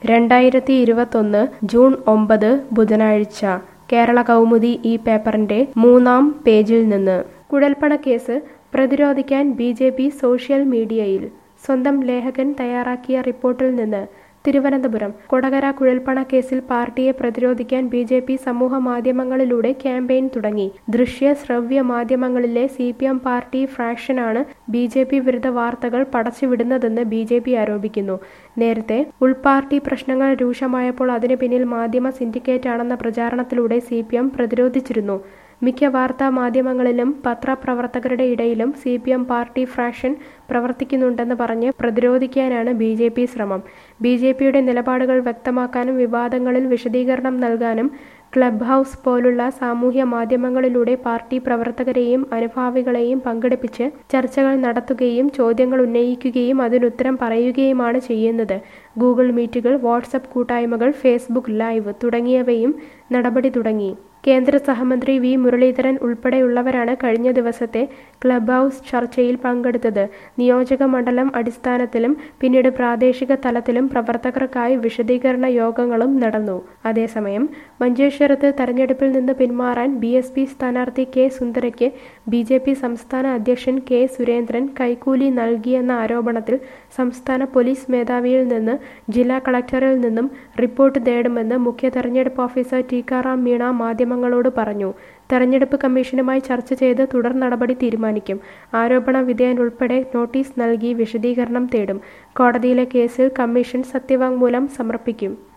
രണ്ടായിരത്തി ഇരുപത്തൊന്ന് ജൂൺ ഒമ്പത് ബുധനാഴ്ച കേരള കൗമുദി ഈ പേപ്പറിന്റെ മൂന്നാം പേജിൽ നിന്ന് കുഴൽപ്പണക്കേസ് പ്രതിരോധിക്കാൻ ബി ജെ പി സോഷ്യൽ മീഡിയയിൽ സ്വന്തം ലേഖകൻ തയ്യാറാക്കിയ റിപ്പോർട്ടിൽ നിന്ന് തിരുവനന്തപുരം കൊടകര കുഴൽപ്പണക്കേസിൽ പാർട്ടിയെ പ്രതിരോധിക്കാൻ ബി ജെ പി സമൂഹ മാധ്യമങ്ങളിലൂടെ ക്യാമ്പയിൻ തുടങ്ങി ദൃശ്യ ശ്രവ്യ മാധ്യമങ്ങളിലെ സി പി എം പാർട്ടി ഫ്രാക്ഷനാണ് ബി ജെ പി വിരുദ്ധ വാർത്തകൾ പടച്ചുവിടുന്നതെന്ന് ബി ജെ പി ആരോപിക്കുന്നു നേരത്തെ ഉൾപാർട്ടി പ്രശ്നങ്ങൾ രൂക്ഷമായപ്പോൾ അതിന് പിന്നിൽ മാധ്യമ സിൻഡിക്കേറ്റാണെന്ന പ്രചാരണത്തിലൂടെ സി പി എം പ്രതിരോധിച്ചിരുന്നു മിക്ക വാർത്താ മാധ്യമങ്ങളിലും പത്രപ്രവർത്തകരുടെ ഇടയിലും C P M party fraction പ്രവർത്തിക്കുന്നുണ്ടെന്ന് പറഞ്ഞ് പ്രതിരോധിക്കാനാണ് ബി ജെ പി ശ്രമം ബി ജെ പിയുടെ നിലപാടുകൾ വ്യക്തമാക്കാനും വിവാദങ്ങളിൽ വിശദീകരണം നൽകാനും ക്ലബ് ഹൗസ് പോലുള്ള സാമൂഹ്യ മാധ്യമങ്ങളിലൂടെ പാർട്ടി പ്രവർത്തകരെയും അനുഭാവികളെയും പങ്കെടുപ്പിച്ച് ചർച്ചകൾ നടത്തുകയും ചോദ്യങ്ങൾ ഉന്നയിക്കുകയും അതിനുത്തരം പറയുകയുമാണ് ചെയ്യുന്നത് ഗൂഗിൾ മീറ്റുകൾ വാട്സപ്പ് കൂട്ടായ്മകൾ ഫേസ്ബുക്ക് ലൈവ് തുടങ്ങിയവയും നടപടി തുടങ്ങി കേന്ദ്ര സഹമന്ത്രി വി മുരളീധരൻ ഉൾപ്പെടെയുള്ളവരാണ് കഴിഞ്ഞ ദിവസത്തെ ക്ലബ് ഹൗസ് ചർച്ചയിൽ പങ്കെടുത്തത് നിയോജക മണ്ഡലം അടിസ്ഥാനത്തിലും പിന്നീട് പ്രാദേശിക തലത്തിലും പ്രവർത്തകർക്കായി വിശദീകരണ യോഗങ്ങളും നടന്നു അതേസമയം മഞ്ചേശ്വരത്ത് തെരഞ്ഞെടുപ്പിൽ നിന്ന് പിന്മാറാൻ ബി എസ് പി സ്ഥാനാർത്ഥി കെ സുന്ദരയ്ക്ക് ബി ജെ പി സംസ്ഥാന അധ്യക്ഷൻ കെ സുരേന്ദ്രൻ കൈക്കൂലി നൽകിയെന്ന ആരോപണത്തിൽ സംസ്ഥാന പോലീസ് മേധാവിയിൽ നിന്ന് ജില്ലാ കളക്ടറിൽ നിന്നും റിപ്പോർട്ട് തേടുമെന്ന് മുഖ്യ തെരഞ്ഞെടുപ്പ് ഓഫീസർ ടിക്കാറാം മീണ മാധ്യമങ്ങളോട് പറഞ്ഞു തെരഞ്ഞെടുപ്പ് കമ്മീഷനുമായി ചർച്ച ചെയ്ത് തുടർ നടപടി തീരുമാനിക്കും ആരോപണ വിധേയൻ ഉൾപ്പെടെ നോട്ടീസ് നൽകി വിശദീകരണം തേടും കോടതിയിലെ കേസിൽ കമ്മീഷൻ സത്യവാങ്മൂലം സമർപ്പിക്കും